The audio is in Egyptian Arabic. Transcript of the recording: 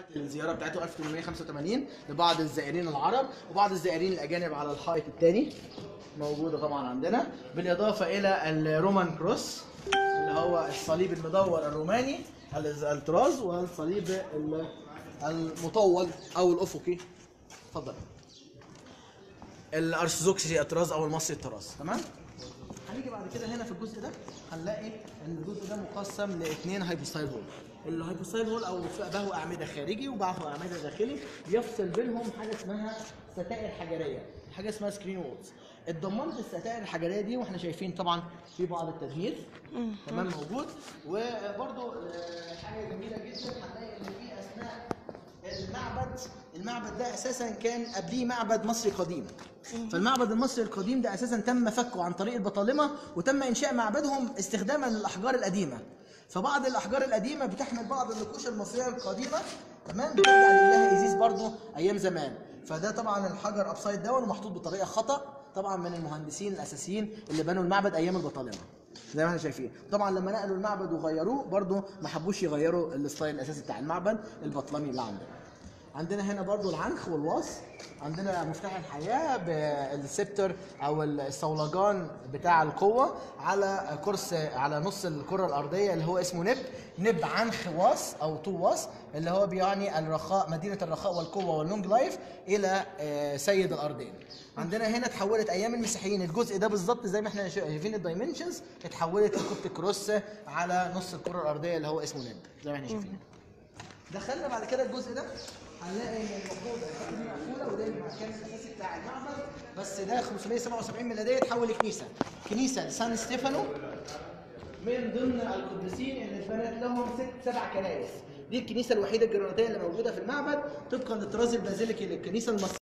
الزياره بتاعته 1885 لبعض الزائرين العرب وبعض الزائرين الاجانب على الحائط الثاني موجوده طبعا عندنا بالاضافه الى الرومان كروس اللي هو الصليب المدور الروماني ال- الطراز والصليب ال- المطول او الافقي اتفضل الارثوذكسي الطراز او المصري الطراز تمام هنيجي بعد كده هنا في الجزء ده هنلاقي ان الجزء ده مقسم لاثنين هايبوستايل هول الهايبوستايل هول او بهو اعمده خارجي وبهو اعمده داخلي بيفصل بينهم حاجه اسمها ستائر حجريه حاجه اسمها سكرين وولز اتضمنت الستائر الحجريه دي واحنا شايفين طبعا في بعض التدمير تمام موجود وبرده حاجه جميله جدا هنلاقي ان في اثناء المعبد المعبد ده اساسا كان قبليه معبد مصري قديم فالمعبد المصري القديم ده اساسا تم فكه عن طريق البطالمه وتم انشاء معبدهم استخداما للاحجار القديمه فبعض الاحجار القديمه بتحمل بعض النقوش المصريه القديمه تمام بترجع لله ايزيس برضه ايام زمان فده طبعا الحجر ابسايد داون ومحطوط بطريقه خطا طبعا من المهندسين الاساسيين اللي بنوا المعبد ايام البطالمه زي ما احنا شايفين طبعا لما نقلوا المعبد وغيروه برضه ما حبوش يغيروا الستايل الاساسي بتاع المعبد البطلمي اللي عندنا عندنا هنا برضو العنخ والواص عندنا مفتاح الحياة بالسبتر أو الصولجان بتاع القوة على كرس على نص الكرة الأرضية اللي هو اسمه نب نب عنخ واص أو تو واص اللي هو بيعني الرخاء مدينة الرخاء والقوة واللونج لايف إلى آه، سيد الأرضين عندنا هنا اتحولت أيام المسيحيين الجزء ده بالظبط زي ما احنا شايفين الدايمنشنز اتحولت لكوبت كروس على نص الكرة الأرضية اللي هو اسمه نب زي ما احنا شايفين دخلنا بعد كده الجزء ده هنلاقي ان المفروض الحته دي مقفوله وده المكان الاساسي بتاع المعبد بس ده 577 ميلاديه اتحول لكنيسه كنيسه لسان ستيفانو من ضمن القديسين اللي اتبنت لهم ست سبع كنائس دي الكنيسه الوحيده الجرانيتيه اللي موجوده في المعبد طبقا للطراز البازيليكي للكنيسه المصريه